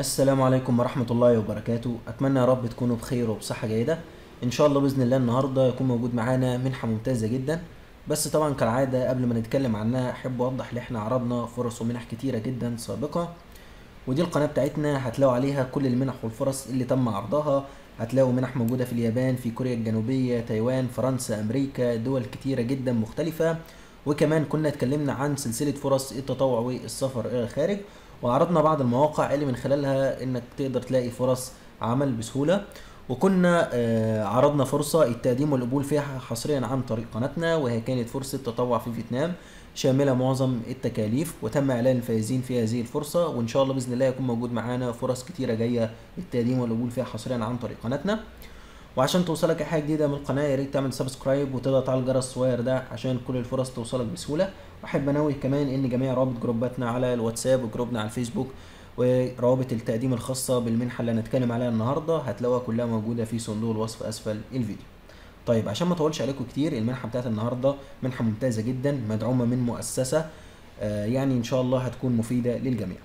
السلام عليكم ورحمة الله وبركاته أتمنى يا رب تكونوا بخير وبصحة جيدة إن شاء الله بإذن الله النهاردة يكون موجود معانا منحة ممتازة جدا بس طبعا كالعادة قبل ما نتكلم عنها أحب أوضح إن إحنا عرضنا فرص ومنح كتيرة جدا سابقة ودي القناة بتاعتنا هتلاقوا عليها كل المنح والفرص اللي تم عرضها هتلاقوا منح موجودة في اليابان في كوريا الجنوبية تايوان فرنسا أمريكا دول كتيرة جدا مختلفة وكمان كنا اتكلمنا عن سلسلة فرص التطوع والسفر إلى الخارج وعرضنا بعض المواقع اللي من خلالها انك تقدر تلاقي فرص عمل بسهولة وكنا آه، عرضنا فرصة التقديم والقبول فيها حصريا عن طريق قناتنا وهي كانت فرصة تطوع في فيتنام شاملة معظم التكاليف وتم إعلان الفائزين في هذه الفرصة وإن شاء الله بإذن الله يكون موجود معانا فرص كتيرة جاية التقديم والقبول فيها حصريا عن طريق قناتنا وعشان توصلك اي حاجه جديده من القناه يا ريت تعمل سبسكرايب وتضغط على الجرس الصغير ده عشان كل الفرص توصلك بسهوله واحب انوه كمان ان جميع روابط جروباتنا على الواتساب وجروبنا على الفيسبوك وروابط التقديم الخاصه بالمنحه اللي هنتكلم عليها النهارده هتلاقوها كلها موجوده في صندوق الوصف اسفل الفيديو طيب عشان ما اطولش عليكم كتير المنحه بتاعت النهارده منحه ممتازه جدا مدعومه من مؤسسه آه، يعني ان شاء الله هتكون مفيده للجميع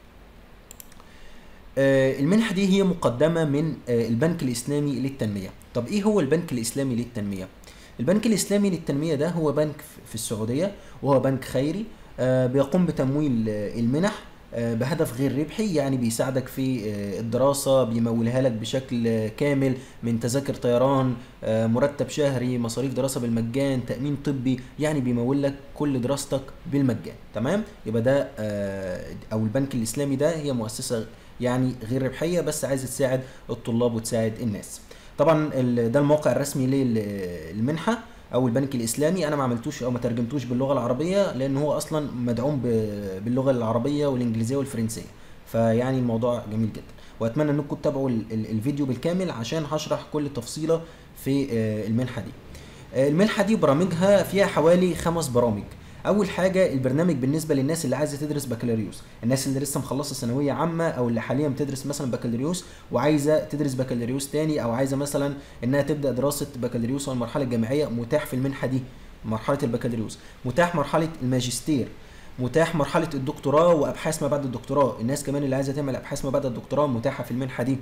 آه، المنحة دي هي مقدمة من آه، البنك الإسلامي للتنمية طب إيه هو البنك الإسلامي للتنمية؟ البنك الإسلامي للتنمية ده هو بنك في السعودية وهو بنك خيري آه، بيقوم بتمويل آه، المنح آه، بهدف غير ربحي يعني بيساعدك في آه، الدراسة بيمولها لك بشكل آه، كامل من تذاكر طيران آه، مرتب شهري مصاريف دراسة بالمجان تأمين طبي يعني بيمول لك كل دراستك بالمجان تمام يبقى ده آه، أو البنك الإسلامي ده هي مؤسسة يعني غير ربحيه بس عايزه تساعد الطلاب وتساعد الناس طبعا ال- ده الموقع الرسمي للمنحه او البنك الاسلامي انا ما عملتوش او ما ترجمتوش باللغه العربيه لان هو اصلا مدعوم ب- باللغه العربيه والانجليزيه والفرنسيه فيعني الموضوع جميل جدا واتمنى انكم تتابعوا ال- ال- الفيديو بالكامل عشان هشرح كل تفصيله في آه، المنحه دي آه، المنحه دي برامجها فيها حوالي خمس برامج اول حاجه البرنامج بالنسبه للناس اللي عايزه تدرس بكالوريوس الناس اللي لسه مخلصه ثانويه عامه او اللي حاليا بتدرس مثلا بكالوريوس وعايزه تدرس بكالوريوس تاني او عايزه مثلا انها تبدا دراسه بكالوريوس او المرحله الجامعيه متاح في المنحه دي مرحله البكالوريوس متاح مرحله الماجستير متاح مرحله الدكتوراه وابحاث ما بعد الدكتوراه الناس كمان اللي عايزه تعمل ابحاث ما بعد الدكتوراه متاحه في المنحه دي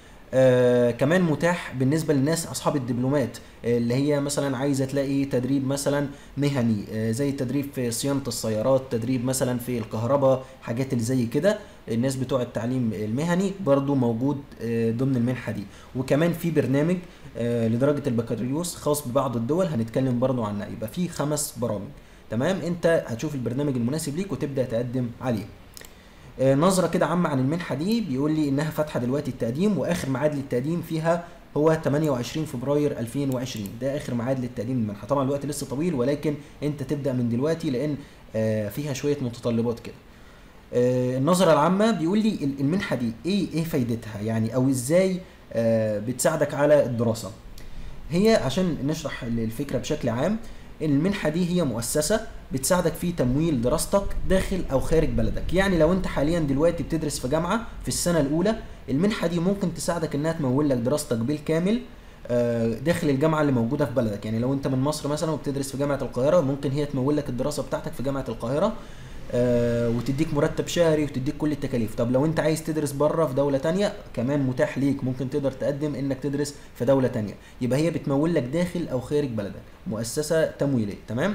آه كمان متاح بالنسبه للناس اصحاب الدبلومات آه، اللي هي مثلا عايزه تلاقي تدريب مثلا مهني آه، زي التدريب في صيانه السيارات تدريب مثلا في الكهرباء حاجات اللي زي كده الناس بتوع التعليم المهني برضو موجود آه، ضمن المنحه دي وكمان في برنامج آه، لدرجه البكالوريوس خاص ببعض الدول هنتكلم برضو عنها يبقى في خمس برامج تمام انت هتشوف البرنامج المناسب ليك وتبدا تقدم عليه آه، نظرة كده عامة عن المنحة دي بيقول لي إنها فاتحة دلوقتي التقديم وآخر ميعاد للتقديم فيها هو 28 فبراير 2020 ده آخر ميعاد للتقديم المنحة طبعا الوقت لسه طويل ولكن أنت تبدأ من دلوقتي لأن آه، فيها شوية متطلبات كده آه، النظرة العامة بيقول لي ال- المنحة دي إيه إيه فايدتها يعني أو إزاي آه، بتساعدك على الدراسة هي عشان نشرح الفكرة بشكل عام المنحة دي هي مؤسسة بتساعدك في تمويل دراستك داخل أو خارج بلدك يعني لو أنت حاليا دلوقتي بتدرس في جامعة في السنة الأولى المنحة دي ممكن تساعدك إنها تمول لك دراستك بالكامل آه، داخل الجامعة اللي موجودة في بلدك يعني لو أنت من مصر مثلا وبتدرس في جامعة القاهرة ممكن هي تمول لك الدراسة بتاعتك في جامعة القاهرة آه، وتديك مرتب شهري وتديك كل التكاليف طب لو انت عايز تدرس بره في دولة تانية كمان متاح ليك ممكن تقدر تقدم انك تدرس في دولة تانية يبقى هي بتمول لك داخل او خارج بلدك مؤسسة تمويلية تمام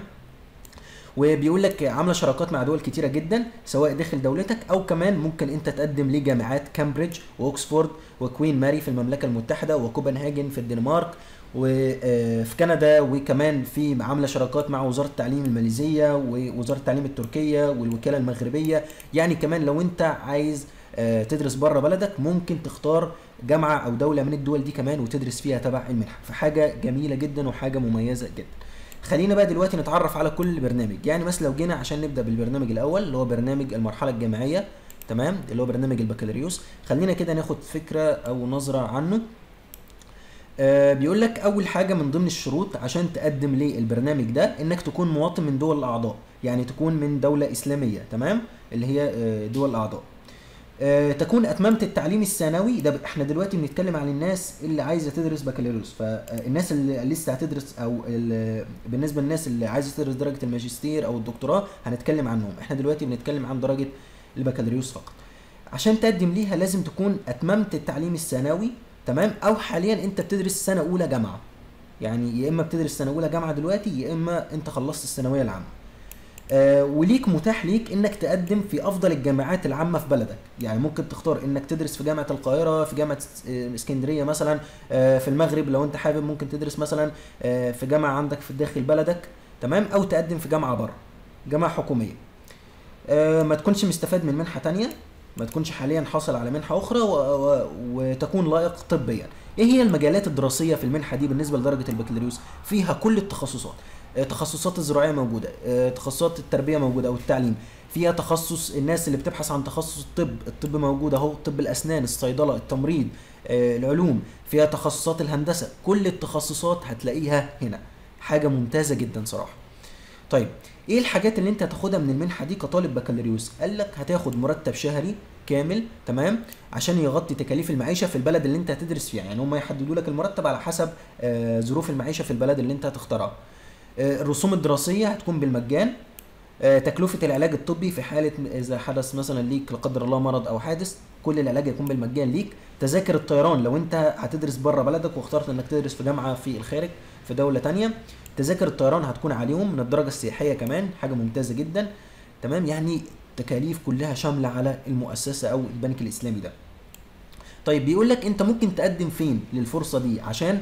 وبيقول لك عامله شراكات مع دول كتيره جدا سواء داخل دولتك او كمان ممكن انت تقدم لجامعات كامبريدج واكسفورد وكوين ماري في المملكه المتحده وكوبنهاجن في الدنمارك وفي كندا وكمان في عامله شراكات مع وزاره التعليم الماليزيه ووزاره التعليم التركيه والوكاله المغربيه يعني كمان لو انت عايز آه، تدرس بره بلدك ممكن تختار جامعه او دوله من الدول دي كمان وتدرس فيها تبع المنحه فحاجه جميله جدا وحاجه مميزه جدا خلينا بقى دلوقتي نتعرف على كل برنامج يعني مثلا لو جينا عشان نبدا بالبرنامج الاول اللي هو برنامج المرحله الجامعيه تمام اللي هو برنامج البكالوريوس خلينا كده ناخد فكره او نظره عنه آه بيقول لك اول حاجه من ضمن الشروط عشان تقدم للبرنامج ده انك تكون مواطن من دول الاعضاء يعني تكون من دوله اسلاميه تمام اللي هي آه، دول الاعضاء آه، تكون اتممت التعليم الثانوي ده ب- احنا دلوقتي بنتكلم عن الناس اللي عايزه تدرس بكالوريوس فالناس اللي لسه هتدرس او ال- بالنسبه للناس اللي عايزه تدرس درجه الماجستير او الدكتوراه هنتكلم عنهم احنا دلوقتي بنتكلم عن درجه البكالوريوس فقط عشان تقدم ليها لازم تكون اتممت التعليم الثانوي تمام او حاليا انت بتدرس سنه اولى جامعه يعني يا اما بتدرس سنه اولى جامعه دلوقتي يا اما انت خلصت الثانويه العامه آه وليك متاح ليك انك تقدم في افضل الجامعات العامه في بلدك يعني ممكن تختار انك تدرس في جامعه القاهره في جامعه اس- آه، اسكندريه مثلا آه في المغرب لو انت حابب ممكن تدرس مثلا آه في جامعه عندك في داخل بلدك تمام او تقدم في جامعه بره جامعه حكوميه آه ما تكونش مستفاد من منحه تانية ما تكونش حاليا حاصل على منحه اخرى و... و... وتكون لائق طبيا ايه هي المجالات الدراسيه في المنحه دي بالنسبه لدرجه البكالوريوس فيها كل التخصصات آه، تخصصات الزراعيه موجوده آه، تخصصات التربيه موجوده او التعليم فيها تخصص الناس اللي بتبحث عن تخصص الطب الطب موجود اهو طب الاسنان الصيدله التمريض آه، العلوم فيها تخصصات الهندسه كل التخصصات هتلاقيها هنا حاجه ممتازه جدا صراحه طيب ايه الحاجات اللي انت هتاخدها من المنحه دي كطالب بكالوريوس قال لك هتاخد مرتب شهري كامل تمام عشان يغطي تكاليف المعيشه في البلد اللي انت هتدرس فيها يعني هم يحددوا لك المرتب على حسب آه، ظروف المعيشه في البلد اللي انت هتختارها آه، الرسوم الدراسيه هتكون بالمجان آه، تكلفه العلاج الطبي في حاله م- اذا حدث مثلا ليك لا قدر الله مرض او حادث كل العلاج يكون بالمجان ليك تذاكر الطيران لو انت هتدرس بره بلدك واخترت انك تدرس في جامعه في الخارج في دوله تانية تذاكر الطيران هتكون عليهم من الدرجه السياحيه كمان حاجه ممتازه جدا تمام يعني تكاليف كلها شامله على المؤسسه او البنك الاسلامي ده طيب بيقول لك انت ممكن تقدم فين للفرصه دي عشان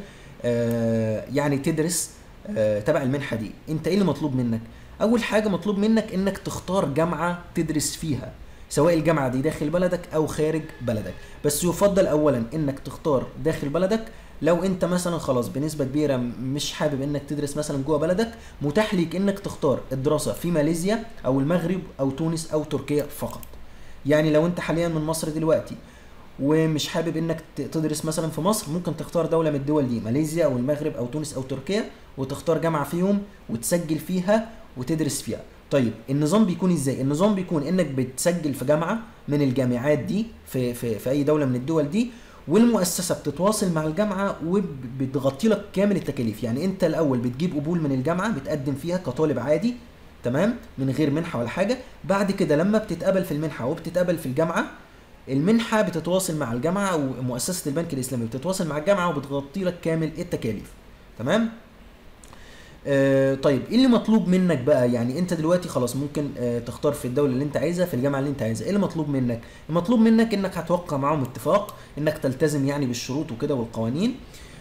آه يعني تدرس آه تبع المنحه دي انت ايه اللي مطلوب منك اول حاجه مطلوب منك انك تختار جامعه تدرس فيها سواء الجامعه دي داخل بلدك او خارج بلدك بس يفضل اولا انك تختار داخل بلدك لو انت مثلا خلاص بنسبه كبيره مش حابب انك تدرس مثلا جوه بلدك متاح ليك انك تختار الدراسه في ماليزيا او المغرب او تونس او تركيا فقط يعني لو انت حاليا من مصر دلوقتي ومش حابب انك ت- تدرس مثلا في مصر ممكن تختار دوله من الدول دي ماليزيا او المغرب او تونس او تركيا وتختار جامعه فيهم وتسجل فيها وتدرس فيها طيب النظام بيكون ازاي النظام بيكون انك بتسجل في جامعه من الجامعات دي في في, في اي دوله من الدول دي والمؤسسه بتتواصل مع الجامعه وبتغطي لك كامل التكاليف يعني انت الاول بتجيب قبول من الجامعه بتقدم فيها كطالب عادي تمام من غير منحه ولا حاجه بعد كده لما بتتقبل في المنحه وبتتقبل في الجامعه المنحه بتتواصل مع الجامعه او مؤسسه البنك الاسلامي بتتواصل مع الجامعه وبتغطي لك كامل التكاليف تمام آه طيب ايه اللي مطلوب منك بقى يعني انت دلوقتي خلاص ممكن آه تختار في الدوله اللي انت عايزها في الجامعه اللي انت عايزها ايه اللي مطلوب منك المطلوب منك انك هتوقع معاهم اتفاق انك تلتزم يعني بالشروط وكده والقوانين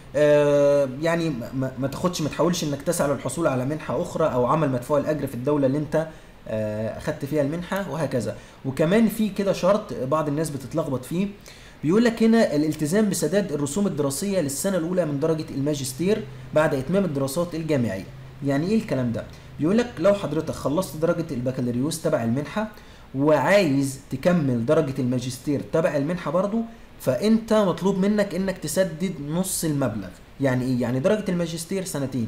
آه يعني ما- ما, ما تاخدش ما تحاولش انك تسعى للحصول على منحه اخرى او عمل مدفوع الاجر في الدوله اللي انت آه، اخدت فيها المنحه وهكذا وكمان في كده شرط بعض الناس بتتلخبط فيه بيقول لك هنا الالتزام بسداد الرسوم الدراسيه للسنه الاولى من درجه الماجستير بعد اتمام الدراسات الجامعيه يعني ايه الكلام ده بيقول لك لو حضرتك خلصت درجه البكالوريوس تبع المنحه وعايز تكمل درجه الماجستير تبع المنحه برضو فانت مطلوب منك انك تسدد نص المبلغ يعني ايه يعني درجه الماجستير سنتين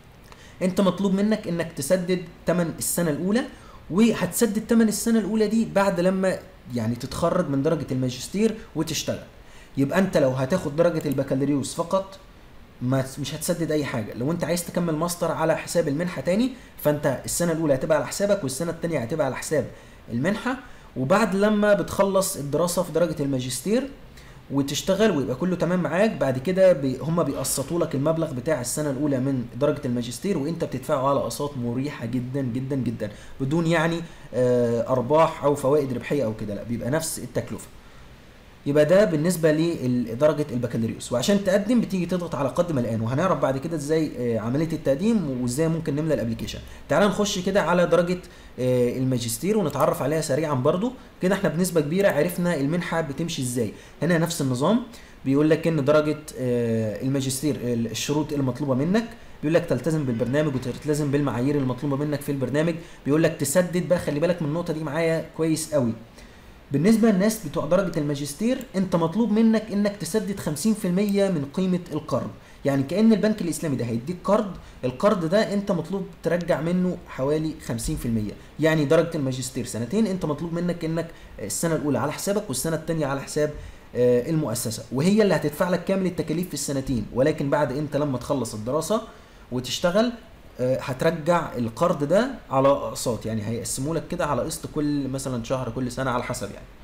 انت مطلوب منك انك تسدد تمن السنه الاولى وهتسدد تمن السنه الاولى دي بعد لما يعني تتخرج من درجه الماجستير وتشتغل يبقى انت لو هتاخد درجه البكالوريوس فقط ما مش هتسدد اي حاجه لو انت عايز تكمل ماستر على حساب المنحه تاني فانت السنه الاولى هتبقى على حسابك والسنه التانيه هتبقى على حساب المنحه وبعد لما بتخلص الدراسه في درجه الماجستير وتشتغل ويبقى كله تمام معاك بعد كده بي هم بيقسطوا لك المبلغ بتاع السنه الاولى من درجه الماجستير وانت بتدفعه على اقساط مريحه جدا جدا جدا بدون يعني آه، ارباح او فوائد ربحيه او كده لا بيبقى نفس التكلفه يبقى ده بالنسبه لدرجه البكالوريوس وعشان تقدم بتيجي تضغط على قدم الان وهنعرف بعد كده ازاي آه، عمليه التقديم وازاي ممكن نملى الابلكيشن تعال نخش كده على درجه آه، الماجستير ونتعرف عليها سريعا برضو كده احنا بنسبه كبيره عرفنا المنحه بتمشي ازاي هنا نفس النظام بيقول لك ان درجه آه، الماجستير ال- الشروط المطلوبه منك بيقول لك تلتزم بالبرنامج وتلتزم بالمعايير المطلوبه منك في البرنامج بيقول لك تسدد بقى خلي بالك من النقطه دي معايا كويس قوي بالنسبة للناس بتوع درجة الماجستير انت مطلوب منك انك تسدد 50% من قيمة القرض يعني كأن البنك الاسلامي ده هيديك قرض القرض ده انت مطلوب ترجع منه حوالي 50% يعني درجة الماجستير سنتين انت مطلوب منك انك السنة الاولى على حسابك والسنة التانية على حساب آه، المؤسسة وهي اللي هتدفع لك كامل التكاليف في السنتين ولكن بعد انت لما تخلص الدراسة وتشتغل آه، هترجع القرض ده على اقساط يعني هيقسموا لك كده على قسط كل مثلا شهر كل سنه على حسب يعني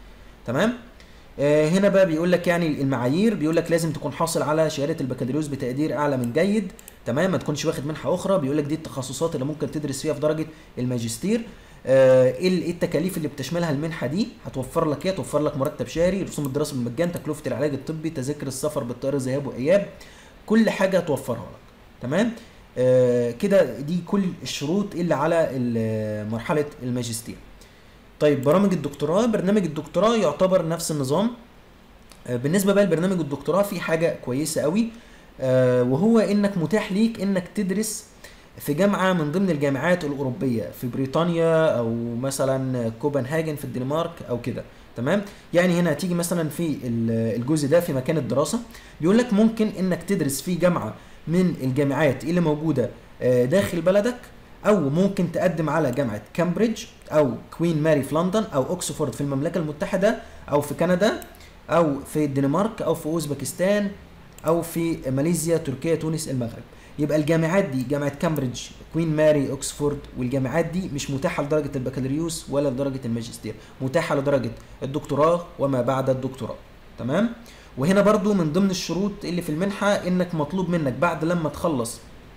تمام آه هنا بقى بيقول لك يعني المعايير بيقول لك لازم تكون حاصل على شهاده البكالوريوس بتقدير اعلى من جيد تمام ما تكونش واخد منحه اخرى بيقول لك دي التخصصات اللي ممكن تدرس فيها في درجه الماجستير آه، ايه ال- إيه التكاليف اللي بتشملها المنحه دي هتوفر لك ايه هتوفر لك مرتب شهري رسوم الدراسه بالمجان تكلفه العلاج الطبي تذاكر السفر بالطياره ذهاب واياب كل حاجه هتوفرها لك تمام آه كده دي كل الشروط اللي على ال- مرحله الماجستير طيب برامج الدكتوراه برنامج الدكتوراه يعتبر نفس النظام آه، بالنسبه بقى لبرنامج الدكتوراه في حاجه كويسه قوي آه، وهو انك متاح ليك انك تدرس في جامعه من ضمن الجامعات الاوروبيه في بريطانيا او مثلا كوبنهاجن في الدنمارك او كده تمام يعني هنا هتيجي مثلا في ال- الجزء ده في مكان الدراسه بيقول لك ممكن انك تدرس في جامعه من الجامعات اللي موجوده آه، داخل بلدك او ممكن تقدم على جامعه كامبريدج او كوين ماري في لندن او اوكسفورد في المملكه المتحده او في كندا او في الدنمارك او في اوزبكستان او في ماليزيا تركيا تونس المغرب يبقى الجامعات دي جامعه كامبريدج كوين ماري اوكسفورد والجامعات دي مش متاحه لدرجه البكالوريوس ولا لدرجه الماجستير متاحه لدرجه الدكتوراه وما بعد الدكتوراه تمام وهنا برضو من ضمن الشروط اللي في المنحه انك مطلوب منك بعد لما تخلص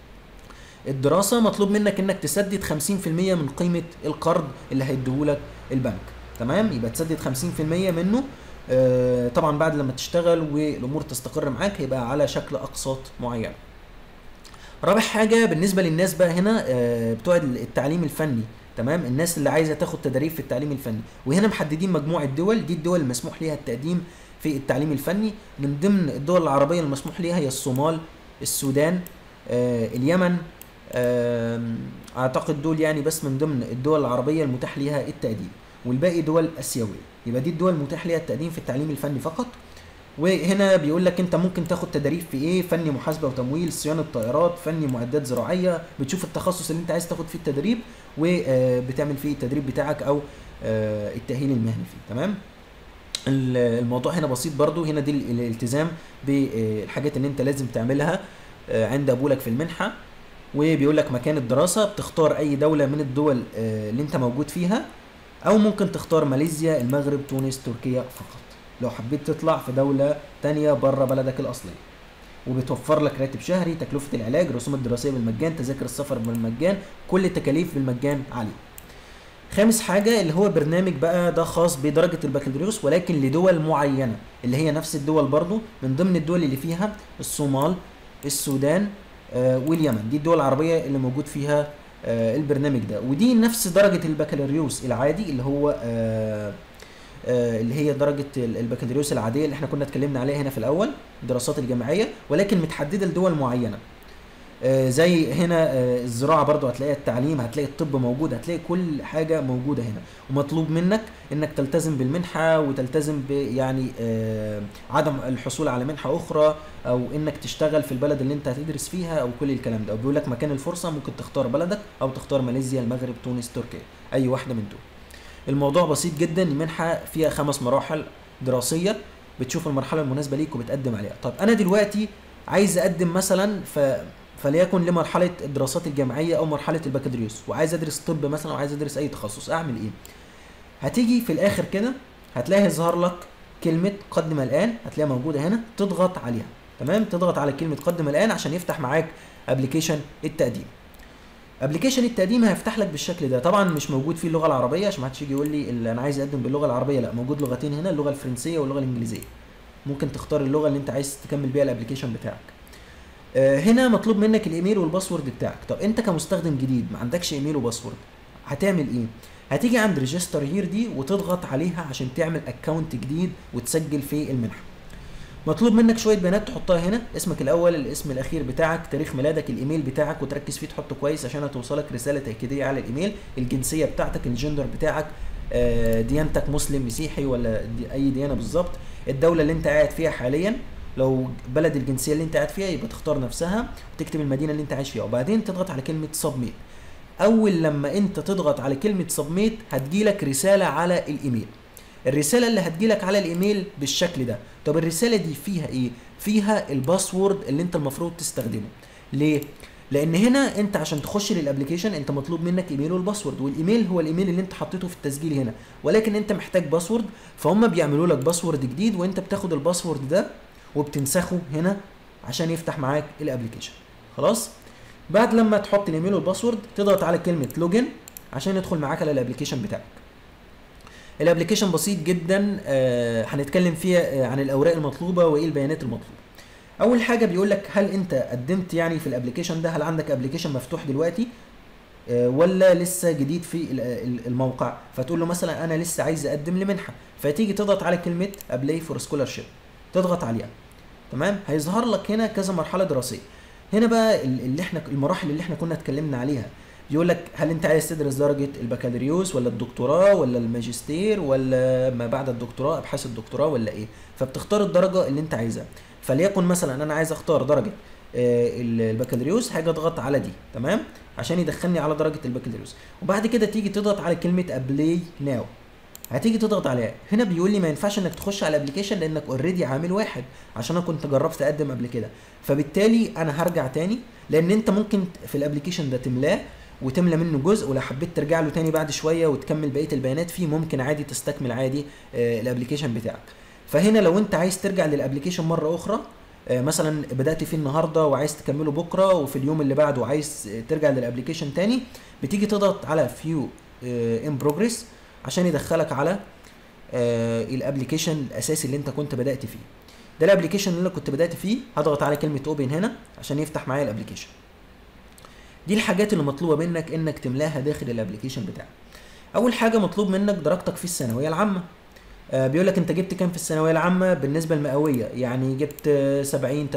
الدراسه مطلوب منك انك تسدد 50% من قيمه القرض اللي هيديهولك البنك تمام يبقى تسدد 50% منه آه، طبعا بعد لما تشتغل والامور تستقر معاك هيبقى على شكل اقساط معينه رابع حاجه بالنسبه للناس بقى هنا آه، بتوع التعليم الفني تمام الناس اللي عايزه تاخد تدريب في التعليم الفني وهنا محددين مجموعه دول دي الدول المسموح ليها التقديم في التعليم الفني من ضمن الدول العربيه المسموح ليها هي الصومال السودان آه، اليمن آم، اعتقد دول يعني بس من ضمن الدول العربيه المتاح ليها التقديم والباقي دول اسيويه يبقى دي الدول المتاح ليها التقديم في التعليم الفني فقط وهنا بيقول لك انت ممكن تاخد تدريب في ايه فني محاسبه وتمويل صيانه طائرات فني معدات زراعيه بتشوف التخصص اللي انت عايز تاخد فيه التدريب وبتعمل فيه التدريب بتاعك او آه، التاهيل المهني فيه تمام ال- الموضوع هنا بسيط برضو هنا دي ال- الالتزام بالحاجات اللي انت لازم تعملها آه، عند قبولك في المنحه وبيقول لك مكان الدراسه بتختار اي دوله من الدول آه، اللي انت موجود فيها او ممكن تختار ماليزيا المغرب تونس تركيا فقط لو حبيت تطلع في دولة تانية بره بلدك الأصلية وبتوفر لك راتب شهري تكلفة العلاج الرسوم الدراسية بالمجان تذاكر السفر بالمجان كل التكاليف بالمجان عليه خامس حاجة اللي هو برنامج بقى ده خاص بدرجة البكالوريوس ولكن لدول معينة اللي هي نفس الدول برضو من ضمن الدول اللي فيها الصومال السودان آه واليمن دي الدول العربية اللي موجود فيها آه البرنامج ده ودي نفس درجة البكالوريوس العادي اللي هو آه آه، اللي هي درجة ال- البكالوريوس العادية اللي احنا كنا اتكلمنا عليها هنا في الأول الدراسات الجامعية ولكن متحددة لدول معينة آه، زي هنا آه، الزراعة برضو هتلاقي التعليم هتلاقي الطب موجود هتلاقي كل حاجة موجودة هنا ومطلوب منك انك تلتزم بالمنحة وتلتزم ب يعني آه، عدم الحصول على منحة أخرى أو انك تشتغل في البلد اللي انت هتدرس فيها أو كل الكلام ده وبيقول لك مكان الفرصة ممكن تختار بلدك أو تختار ماليزيا المغرب تونس تركيا أي واحدة من دول الموضوع بسيط جدا المنحه فيها خمس مراحل دراسيه بتشوف المرحله المناسبه ليك وبتقدم عليها طب انا دلوقتي عايز اقدم مثلا ف فليكن لمرحله الدراسات الجامعيه او مرحله البكالوريوس وعايز ادرس طب مثلا وعايز ادرس اي تخصص اعمل ايه هتيجي في الاخر كده هتلاقي يظهر لك كلمه قدم الان هتلاقيها موجوده هنا تضغط عليها تمام تضغط على كلمه قدم الان عشان يفتح معاك ابلكيشن التقديم ابلكيشن التقديم هيفتح لك بالشكل ده طبعا مش موجود فيه اللغه العربيه عشان ما حدش يجي يقول لي اللي انا عايز اقدم باللغه العربيه لا موجود لغتين هنا اللغه الفرنسيه واللغه الانجليزيه ممكن تختار اللغه اللي انت عايز تكمل بيها الابلكيشن بتاعك آه، هنا مطلوب منك الايميل والباسورد بتاعك طب انت كمستخدم جديد ما عندكش ايميل وباسورد هتعمل ايه هتيجي عند ريجستر هير دي وتضغط عليها عشان تعمل اكونت جديد وتسجل في المنحه مطلوب منك شويه بيانات تحطها هنا اسمك الاول الاسم الاخير بتاعك تاريخ ميلادك الايميل بتاعك وتركز فيه تحطه كويس عشان هتوصلك رساله تاكيديه على الايميل الجنسيه بتاعتك الجندر بتاعك آه، ديانتك مسلم مسيحي ولا دي اي ديانه بالظبط الدوله اللي انت قاعد فيها حاليا لو بلد الجنسيه اللي انت قاعد فيها يبقى تختار نفسها وتكتب المدينه اللي انت عايش فيها وبعدين تضغط على كلمه سبميت اول لما انت تضغط على كلمه سبميت هتجيلك رساله على الايميل الرساله اللي هتجيلك على الايميل بالشكل ده طب الرساله دي فيها ايه فيها الباسورد اللي انت المفروض تستخدمه ليه لان هنا انت عشان تخش للابلكيشن انت مطلوب منك ايميل والباسورد والايميل هو الايميل اللي انت حطيته في التسجيل هنا ولكن انت محتاج باسورد فهم بيعملوا لك باسورد جديد وانت بتاخد الباسورد ده وبتنسخه هنا عشان يفتح معاك الابلكيشن خلاص بعد لما تحط الايميل والباسورد تضغط على كلمه لوجن عشان يدخل معاك على الابلكيشن بتاعك الابلكيشن بسيط جدا آه هنتكلم فيها آه عن الاوراق المطلوبه وايه البيانات المطلوبه اول حاجه بيقول لك هل انت قدمت يعني في الابلكيشن ده هل عندك ابلكيشن مفتوح دلوقتي آه ولا لسه جديد في الموقع فتقول له مثلا انا لسه عايز اقدم لمنحه فتيجي تضغط على كلمه ابلاي فور سكولارشيب تضغط عليها تمام هيظهر لك هنا كذا مرحله دراسيه هنا بقى اللي احنا المراحل اللي احنا كنا اتكلمنا عليها يقول لك هل انت عايز تدرس درجه البكالوريوس ولا الدكتوراه ولا الماجستير ولا ما بعد الدكتوراه ابحاث الدكتوراه ولا ايه فبتختار الدرجه اللي انت عايزها فليكن مثلا انا عايز اختار درجه البكالوريوس هاجي اضغط على دي تمام عشان يدخلني على درجه البكالوريوس وبعد كده تيجي تضغط على كلمه ابلاي ناو هتيجي تضغط عليها هنا بيقول لي ما ينفعش انك تخش على الابلكيشن لانك اوريدي عامل واحد عشان انا كنت جربت اقدم قبل كده فبالتالي انا هرجع تاني لان انت ممكن في الابلكيشن ده تملاه وتملى منه جزء ولو حبيت ترجع له تاني بعد شويه وتكمل بقيه البيانات فيه ممكن عادي تستكمل عادي آه الابلكيشن بتاعك فهنا لو انت عايز ترجع للابلكيشن مره اخرى آه مثلا بدات فيه النهارده وعايز تكمله بكره وفي اليوم اللي بعده عايز ترجع للابلكيشن تاني بتيجي تضغط على فيو ان بروجريس عشان يدخلك على آه الابلكيشن الاساسي اللي انت كنت بدات فيه ده الابلكيشن اللي انا كنت بدات فيه هضغط على كلمه اوبن هنا عشان يفتح معايا الابلكيشن دي الحاجات اللي مطلوبه منك انك تملاها داخل الابلكيشن بتاعك اول حاجه مطلوب منك درجتك في الثانويه العامه آه بيقول لك انت جبت كام في الثانويه العامه بالنسبه المئويه يعني جبت 70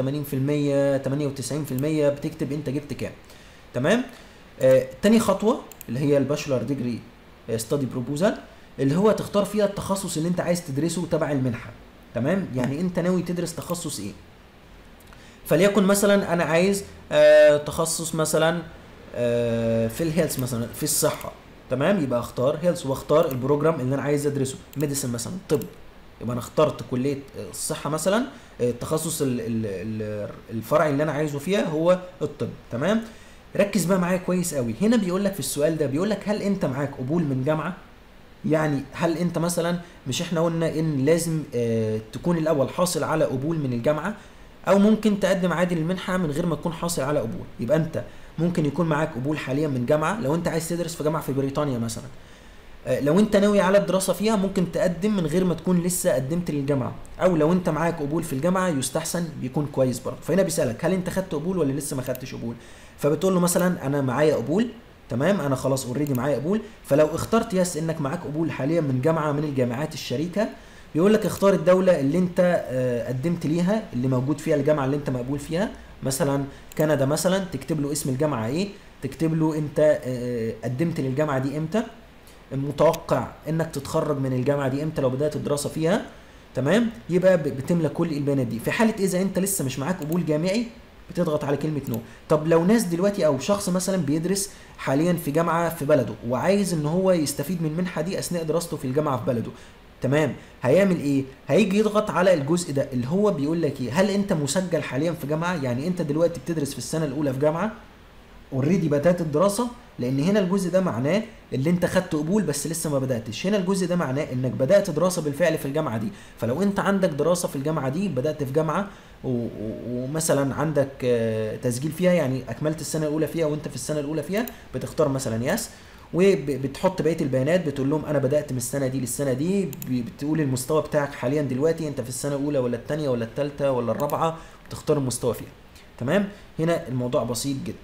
80% 98% بتكتب انت جبت كام تمام آه تاني خطوه اللي هي الباشلر ديجري ستادي بروبوزال اللي هو تختار فيها التخصص اللي انت عايز تدرسه تبع المنحه تمام يعني انت ناوي تدرس تخصص ايه فليكن مثلا انا عايز آه تخصص مثلا آه في الهيلث مثلا في الصحه تمام يبقى اختار هيلث واختار البروجرام اللي انا عايز ادرسه ميديسن مثلا طب يبقى انا اخترت كليه الصحه مثلا التخصص الفرعي اللي انا عايزه فيها هو الطب تمام ركز بقى معايا كويس قوي هنا بيقول لك في السؤال ده بيقول لك هل انت معاك قبول من جامعه يعني هل انت مثلا مش احنا قلنا ان لازم اه تكون الاول حاصل على قبول من الجامعه او ممكن تقدم عادي للمنحه من غير ما تكون حاصل على قبول يبقى انت ممكن يكون معاك قبول حاليا من جامعه لو انت عايز تدرس في جامعه في بريطانيا مثلا اه لو انت ناوي على الدراسه فيها ممكن تقدم من غير ما تكون لسه قدمت للجامعه او لو انت معاك قبول في الجامعه يستحسن بيكون كويس برضه فهنا بيسالك هل انت خدت قبول ولا لسه ما خدتش قبول فبتقول له مثلا انا معايا قبول تمام انا خلاص اوريدي معايا قبول فلو اخترت يس انك معاك قبول حاليا من جامعه من الجامعات الشريكه بيقول لك اختار الدوله اللي انت اه قدمت ليها اللي موجود فيها الجامعه اللي انت مقبول فيها مثلا كندا مثلا تكتب له اسم الجامعه ايه تكتب له انت اه قدمت للجامعه دي امتى متوقع انك تتخرج من الجامعه دي امتى لو بدات الدراسه فيها تمام يبقى بتملى كل البيانات دي في حاله اذا انت لسه مش معاك قبول جامعي بتضغط على كلمه نو طب لو ناس دلوقتي او شخص مثلا بيدرس حاليا في جامعه في بلده وعايز ان هو يستفيد من المنحه دي اثناء دراسته في الجامعه في بلده تمام هيعمل ايه هيجي يضغط على الجزء ده اللي هو بيقول لك ايه هل انت مسجل حاليا في جامعه يعني انت دلوقتي بتدرس في السنه الاولى في جامعه اوريدي بدات الدراسه لان هنا الجزء ده معناه اللي انت خدت قبول بس لسه ما بداتش هنا الجزء ده معناه انك بدات دراسه بالفعل في الجامعه دي فلو انت عندك دراسه في الجامعه دي بدات في جامعه ومثلا عندك تسجيل فيها يعني اكملت السنه الاولى فيها وانت في السنه الاولى فيها بتختار مثلا يس وبتحط بقيه البيانات بتقول لهم انا بدات من السنه دي للسنه دي بتقول المستوى بتاعك حاليا دلوقتي انت في السنه الاولى ولا الثانيه ولا الثالثه ولا الرابعه بتختار المستوى فيها تمام هنا الموضوع بسيط جدا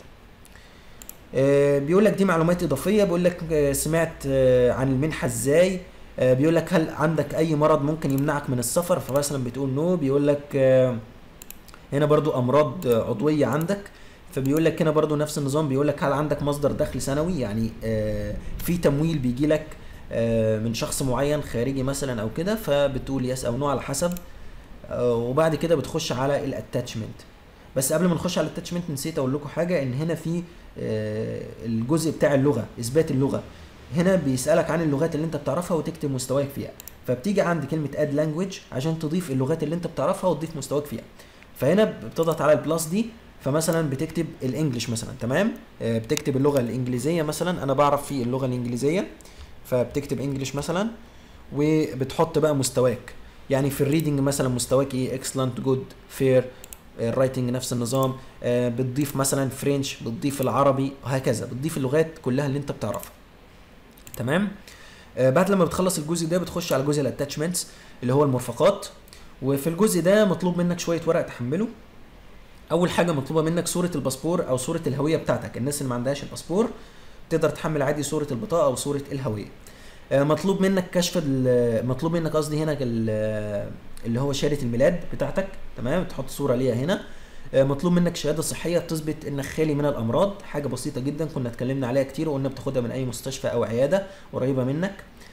بيقول لك دي معلومات اضافيه بيقول لك سمعت عن المنحه ازاي بيقول لك هل عندك اي مرض ممكن يمنعك من السفر فمثلا بتقول نو بيقول لك هنا برضو امراض عضويه عندك فبيقول لك هنا برضو نفس النظام بيقول لك هل عندك مصدر دخل سنوي يعني في تمويل بيجي لك من شخص معين خارجي مثلا او كده فبتقول يس او نو على حسب وبعد كده بتخش على الاتاتشمنت بس قبل ما نخش على الاتاتشمنت نسيت اقول لكم حاجه ان هنا في الجزء بتاع اللغه اثبات اللغه هنا بيسالك عن اللغات اللي انت بتعرفها وتكتب مستواك فيها فبتيجي عند كلمه اد لانجويج عشان تضيف اللغات اللي انت بتعرفها وتضيف مستواك فيها فهنا بتضغط على البلس دي فمثلا بتكتب الانجليش مثلا تمام آه، بتكتب اللغه الانجليزيه مثلا انا بعرف في اللغه الانجليزيه فبتكتب انجليش مثلا وبتحط بقى مستواك يعني في الريدنج مثلا مستواك ايه اكسلنت جود فير الرايتنج نفس النظام آه، بتضيف مثلا فرنش بتضيف العربي وهكذا بتضيف اللغات كلها اللي انت بتعرفها تمام آه، بعد لما بتخلص الجزء ده بتخش على جزء الاتاتشمنتس اللي هو المرفقات وفي الجزء ده مطلوب منك شويه ورق تحمله اول حاجه مطلوبه منك صوره الباسبور او صوره الهويه بتاعتك الناس اللي ما عندهاش الباسبور تقدر تحمل عادي صوره البطاقه او صوره الهويه آه، مطلوب منك كشف ال- مطلوب منك قصدي هنا ال- اللي هو شهاده الميلاد بتاعتك تمام تحط صوره ليها هنا آه، مطلوب منك شهاده صحيه تثبت انك خالي من الامراض حاجه بسيطه جدا كنا اتكلمنا عليها كتير وقلنا بتاخدها من اي مستشفى او عياده قريبه منك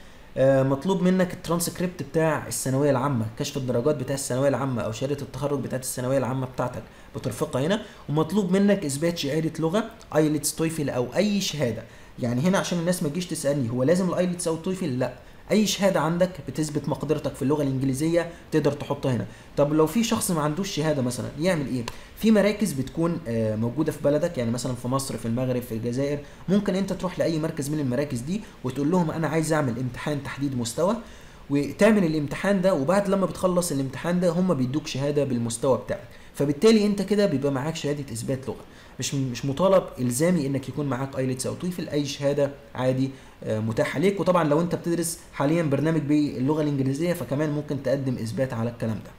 آه، مطلوب منك الترانسكريبت بتاع الثانويه العامه كشف الدرجات بتاع الثانويه العامه او شهاده التخرج بتاعت الثانويه العامه بتاعتك بترفقها هنا ومطلوب منك اثبات شهاده لغه ايلتس تويفل او اي شهاده يعني هنا عشان الناس ما تجيش تسالني هو لازم الايلتس او التويفل لا اي شهاده عندك بتثبت مقدرتك في اللغه الانجليزيه تقدر تحطها هنا طب لو في شخص ما عندوش شهاده مثلا يعمل ايه في مراكز بتكون آه، موجوده في بلدك يعني مثلا في مصر في المغرب في الجزائر ممكن انت تروح لاي مركز من المراكز دي وتقول لهم انا عايز اعمل امتحان تحديد مستوى وتعمل الامتحان ده وبعد لما بتخلص الامتحان ده هم بيدوك شهاده بالمستوى بتاعك فبالتالي انت كده بيبقى معاك شهاده اثبات لغه مش مش مطالب الزامي انك يكون معاك ايلتس او تويفل اي شهاده عادي آه، متاحه ليك وطبعا لو انت بتدرس حاليا برنامج باللغه الانجليزيه فكمان ممكن تقدم اثبات على الكلام ده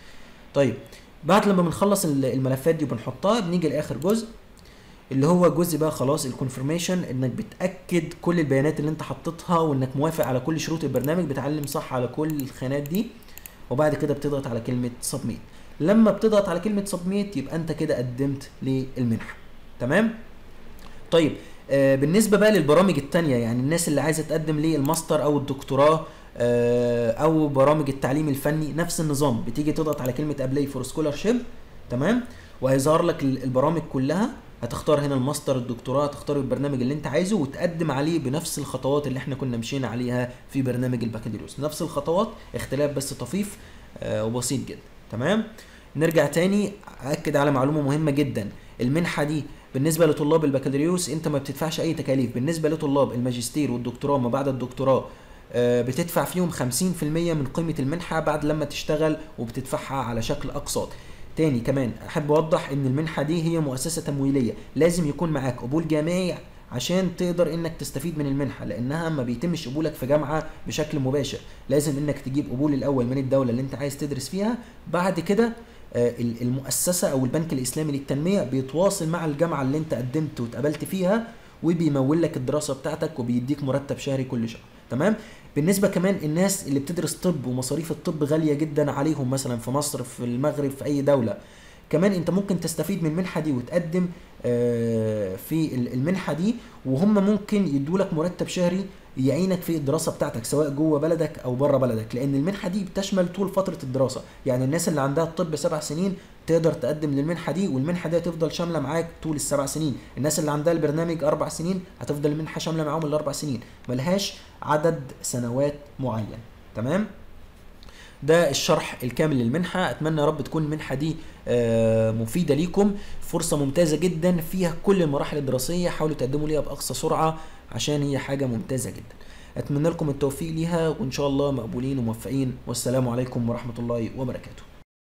طيب بعد لما بنخلص ال- الملفات دي وبنحطها بنيجي لاخر جزء اللي هو جزء بقى خلاص الكونفirmation انك بتاكد كل البيانات اللي انت حطيتها وانك موافق على كل شروط البرنامج بتعلم صح على كل الخانات دي وبعد كده بتضغط على كلمه سبميت لما بتضغط على كلمه سبميت يبقى انت كده قدمت للمنحه تمام طيب آه بالنسبه بقى للبرامج التانية يعني الناس اللي عايزه تقدم للماستر او الدكتوراه آه او برامج التعليم الفني نفس النظام بتيجي تضغط على كلمه ابلاي فور سكولارشيب تمام وهيظهر لك ال- البرامج كلها هتختار هنا الماستر الدكتوراه تختار البرنامج اللي انت عايزه وتقدم عليه بنفس الخطوات اللي احنا كنا مشينا عليها في برنامج البكالوريوس نفس الخطوات اختلاف بس طفيف آه وبسيط جدا تمام نرجع تاني اكد على معلومه مهمه جدا المنحه دي بالنسبه لطلاب البكالوريوس انت ما بتدفعش اي تكاليف بالنسبه لطلاب الماجستير والدكتوراه ما بعد الدكتوراه آه، بتدفع فيهم 50% من قيمه المنحه بعد لما تشتغل وبتدفعها على شكل اقساط تاني كمان احب اوضح ان المنحه دي هي مؤسسه تمويليه لازم يكون معاك قبول جامعي عشان تقدر انك تستفيد من المنحه لانها ما بيتمش قبولك في جامعه بشكل مباشر لازم انك تجيب قبول الاول من الدوله اللي انت عايز تدرس فيها بعد كده آه، ال- المؤسسه او البنك الاسلامي للتنميه بيتواصل مع الجامعه اللي انت قدمت واتقبلت فيها وبيمول لك الدراسه بتاعتك وبيديك مرتب شهري كل شهر تمام بالنسبه كمان الناس اللي بتدرس طب ومصاريف الطب غاليه جدا عليهم مثلا في مصر في المغرب في اي دوله كمان انت ممكن تستفيد من المنحه دي وتقدم آه، في ال- المنحه دي وهم ممكن يدولك مرتب شهري يعينك في الدراسه بتاعتك سواء جوه بلدك او بره بلدك لان المنحه دي بتشمل طول فتره الدراسه يعني الناس اللي عندها الطب سبع سنين تقدر تقدم للمنحه دي والمنحه دي هتفضل شامله معاك طول السبع سنين الناس اللي عندها البرنامج اربع سنين هتفضل المنحه شامله معاهم الاربع سنين ملهاش عدد سنوات معين تمام ده الشرح الكامل للمنحة أتمنى يا رب تكون المنحة دي آه، مفيدة ليكم فرصة ممتازة جدا فيها كل المراحل الدراسية حاولوا تقدموا ليها بأقصى سرعة عشان هي حاجة ممتازة جدا أتمنى لكم التوفيق ليها وإن شاء الله مقبولين وموفقين والسلام عليكم ورحمة الله وبركاته